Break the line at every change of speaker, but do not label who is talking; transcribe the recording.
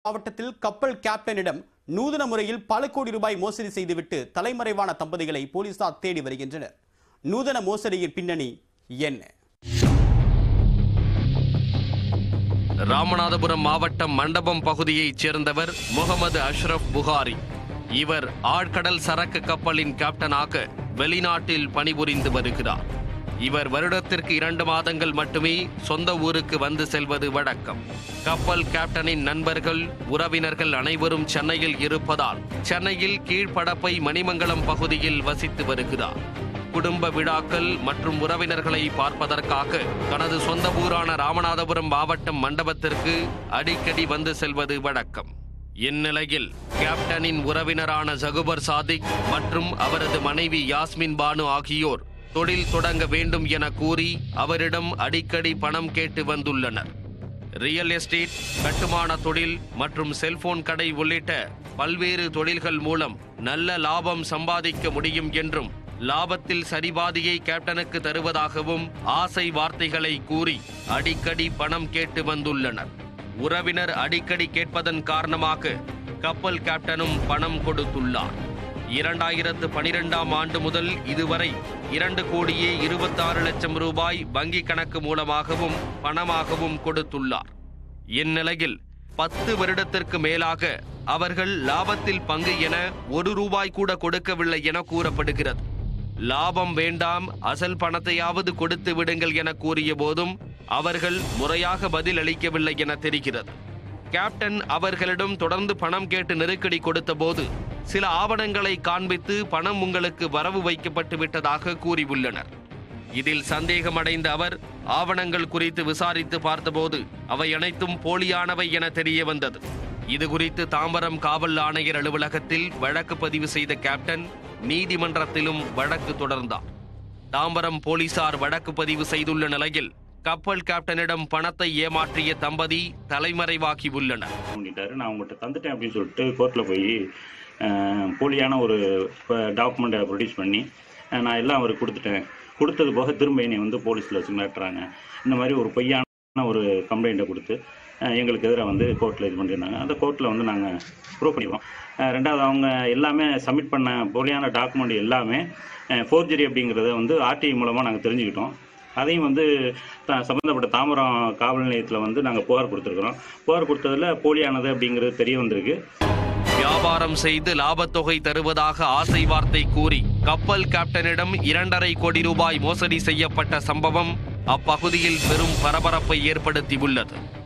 மாவட்டத்தில் கப்பல் கேப்டனிடம் நூதன முறையில் பல கோடி ரூபாய் மோசடி செய்துவிட்டு தலைமறைவான தம்பதிகளை போலீசார் தேடி வருகின்றனர் நூதன மோசடியின் பின்னணி என்ன
ராமநாதபுரம் மாவட்டம் மண்டபம் பகுதியைச் சேர்ந்தவர் முகமது அஷ்ரப் புகாரி இவர் ஆழ்கடல் சரக்கு கப்பலின் கேப்டனாக வெளிநாட்டில் பணிபுரிந்து வருகிறார் இவர் வருடத்திற்கு இரண்டு மாதங்கள் மட்டுமே சொந்த ஊருக்கு வந்து செல்வது வழக்கம் கப்பல் கேப்டனின் நண்பர்கள் உறவினர்கள் அனைவரும் சென்னையில் இருப்பதால் சென்னையில் கீழ்ப்படப்பை மணிமங்கலம் பகுதியில் வசித்து வருகிறார் குடும்ப விழாக்கள் மற்றும் உறவினர்களை பார்ப்பதற்காக தனது சொந்த ஊரான ராமநாதபுரம் மாவட்டம் மண்டபத்திற்கு அடிக்கடி வந்து செல்வது வழக்கம் இந்நிலையில் கேப்டனின் உறவினரான ஜகுபர் சாதிக் மற்றும் அவரது மனைவி யாஸ்மின் பானு ஆகியோர் தொழில் தொடங்க வேண்டும் என கூறி அவரிடம் அடிக்கடி பணம் கேட்டு வந்துள்ளனர் ரியல் எஸ்டேட் கட்டுமான தொழில் மற்றும் செல்போன் கடை உள்ளிட்ட பல்வேறு தொழில்கள் மூலம் நல்ல லாபம் சம்பாதிக்க முடியும் என்றும் லாபத்தில் சரிபாதியை கேப்டனுக்கு தருவதாகவும் ஆசை வார்த்தைகளை கூறி அடிக்கடி பணம் கேட்டு வந்துள்ளனர் உறவினர் அடிக்கடி கேட்பதன் காரணமாக கப்பல் கேப்டனும் பணம் கொடுத்துள்ளார் இரண்டாயிரத்து பனிரெண்டாம் ஆண்டு முதல் இதுவரை இரண்டு கோடியே இருபத்தாறு லட்சம் ரூபாய் வங்கி கணக்கு மூலமாகவும் பணமாகவும் கொடுத்துள்ளார் இந்நிலையில் பத்து வருடத்திற்கு மேலாக அவர்கள் லாபத்தில் பங்கு என ஒரு ரூபாய் கூட கொடுக்கவில்லை என கூறப்படுகிறது லாபம் வேண்டாம் அசல் பணத்தையாவது கொடுத்து விடுங்கள் என கூறிய போதும் அவர்கள் முறையாக பதில் அளிக்கவில்லை என தெரிகிறது கேப்டன் அவர்களிடம் தொடர்ந்து பணம் கேட்டு நெருக்கடி கொடுத்த போது சில ஆவணங்களை காண்பித்து பணம் உங்களுக்கு வரவு வைக்கப்பட்டு விட்டதாக கூறியுள்ளனர் இதில் சந்தேகமடைந்த அவர் ஆவணங்கள் குறித்து விசாரித்து பார்த்தபோது அவை அனைத்தும் போலியானவை என தெரிய வந்தது இது குறித்து தாம்பரம் காவல் ஆணையர் அலுவலகத்தில் வழக்கு பதிவு செய்த கேப்டன் நீதிமன்றத்திலும் வழக்கு தொடர்ந்தார் தாம்பரம் போலீசார் வழக்கு பதிவு செய்துள்ள நிலையில் கப்பல் கேப்டனிடம் பணத்தை ஏமாற்றிய தம்பதி தலைமறைவாகி உள்ளனர்
பண்ணிட்டாரு நான் உங்கள்கிட்ட தந்துட்டேன் அப்படின்னு சொல்லிட்டு கோர்ட்டில் போய் அஹ், போலியான ஒரு டாக்குமெண்ட்டை ப்ரொடியூஸ் பண்ணி அஹ், நான் எல்லாம் அவருக்கு கொடுத்துட்டேன் கொடுத்தது போக திரும்ப என்னை வந்து போலீஸில் வச்சு மிரட்டுறாங்க இந்த மாதிரி ஒரு பொய்யான ஒரு கம்ப்ளைண்ட்டை கொடுத்து அஹ், எங்களுக்கு எதிராக வந்து கோர்ட்டில் இது பண்ணியிருந்தாங்க அந்த கோர்ட்டில் வந்து நாங்கள் ப்ரூவ் பண்ணிடுவோம் அஹ், ரெண்டாவது அவங்க எல்லாமே சப்மிட் பண்ண போலியான டாக்குமெண்ட் எல்லாமே ஃபோர்ஜரி அப்படிங்கிறத வந்து ஆர்டிஐ மூலமாக நாங்கள் தெரிஞ்சுக்கிட்டோம் அதையும் வந்து த- சம்பந்தப்பட்ட தாம்பரம் காவல் நிலையத்தில் வந்து நாங்கள் புகார் கொடுத்துருக்குறோம் புகார் கொடுத்ததுல போலியானது அப்படிங்கிறது தெரிய வந்திருக்கு
வியாபாரம் செய்து லாபத்தொகை தருவதாக ஆசை வார்த்தை கூறி கப்பல் கேப்டனிடம் இரண்டரை கோடி ரூபாய் மோசடி செய்யப்பட்ட சம்பவம் அப்பகுதியில் பெரும் பரபரப்பை ஏற்படுத்தியுள்ளது